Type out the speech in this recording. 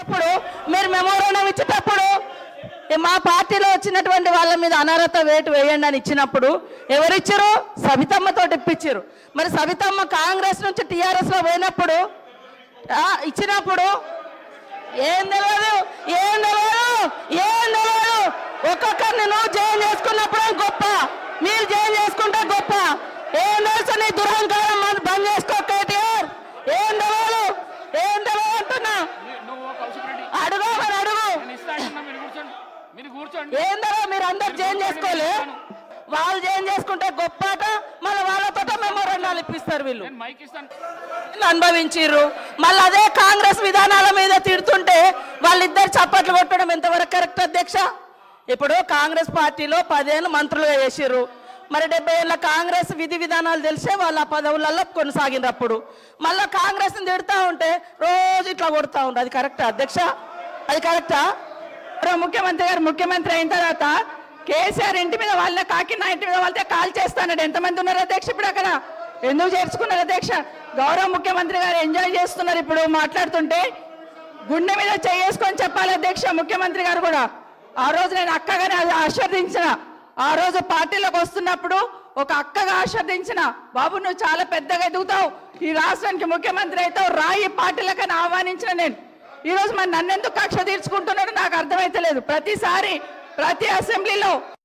ఇచ్చేటప్పుడు మీరు మెమోరాండం ఇచ్చేటప్పుడు ఏ మా పార్టీలో వచ్చినటువంటి వాళ్ళ మీద అనర్హత వేటు వేయండి అని ఇచ్చినప్పుడు ఎవరిచ్చారు సవితమ్మతో ఇప్పించారు మరి సవితమ్మ కాంగ్రెస్ నుంచి టీఆర్ఎస్ లో పోయినప్పుడు ఆ, ఇచ్చినప్పుడు ఏం తెలియదు ఏం తెలియదు ఏం తెలియదు ఒక్కొక్కరిని నువ్వు జైన్ చేసుకున్నప్పుడు గొప్ప మీరు జైన్ చేసుకుంటే గొప్ప ఏం తెలుసు నీ దురహంకారం మన బంద్ చేసుకో కేటీఆర్ ఏం తెలియదు ఏం తెలియదు అంటున్నా నువ్వు కౌశిక్ రెడ్డి అడుగు మరి అడుగు నేను ఇస్తా అంటున్నా మీరు కూర్చోండి మీరు కూర్చోండి ఏందో మీరు అందరు చేంజ్ చేసుకోలే వాళ్ళు చేంజ్ చేసుకుంటే గొప్ప అట మళ్ళీ వాళ్ళతో మెమోరండాలు ఇప్పిస్తారు వీళ్ళు నేను మైక్ ఇస్తాను అనుభవించిర్రు మళ్ళీ అదే కాంగ్రెస్ విధానాల మీద తిడుతుంటే వాళ్ళిద్దరు చప్పట్లు కొట్టడం ఎంతవరకు కరెక్ట్ అధ్యక్ష ఇప్పుడు కాంగ్రెస్ పార్టీలో పదేళ్ళు మంత్రులుగా చేసిర్రు మరి డెబ్బై ఏళ్ళ కాంగ్రెస్ విధి విధానాలు తెలిసే వాళ్ళ పదవులలో కొనసాగినప్పుడు మళ్ళీ కాంగ్రెస్ని తిడుతూ ఉంటే రోజు ఇట్లా కొడుతూ ఉండు అది కరెక్టా అధ్యక్ష అది కరెక్టా ఇప్పుడు ముఖ్యమంత్రి గారు ముఖ్యమంత్రి అయిన తర్వాత కేసీఆర్ ఇంటి మీద వాళ్ళ కాకినా ఇంటి మీద వాళ్ళతో కాల్ చేస్తానడు ఎంతమంది ఉన్నారు అధ్యక్ష ఇప్పుడు అక్కడ ఎందుకు చేర్చుకున్నారు అధ్యక్ష గౌరవ ముఖ్యమంత్రి గారు ఎంజాయ్ చేస్తున్నారు ఇప్పుడు మాట్లాడుతుంటే గుండె మీద చేసుకొని చెప్పాలి అధ్యక్ష ముఖ్యమంత్రి గారు కూడా ఆ రోజు నేను అక్కగానే అది ఆశీర్వదించిన ఆ రోజు పార్టీలోకి వస్తున్నప్పుడు ఒక అక్కగా ఆశీర్వదించిన బాబు నువ్వు చాలా పెద్దగా ఎదుగుతావు ఈ రాష్ట్రానికి ముఖ్యమంత్రి అవుతావు రాయి పార్టీలకని ఆహ్వానించిన నేను ఈ రోజు మరి నన్నెందుకు కక్ష తీర్చుకుంటున్నాడో నాకు అర్థమైతలేదు ప్రతిసారి ప్రతి అసెంబ్లీలో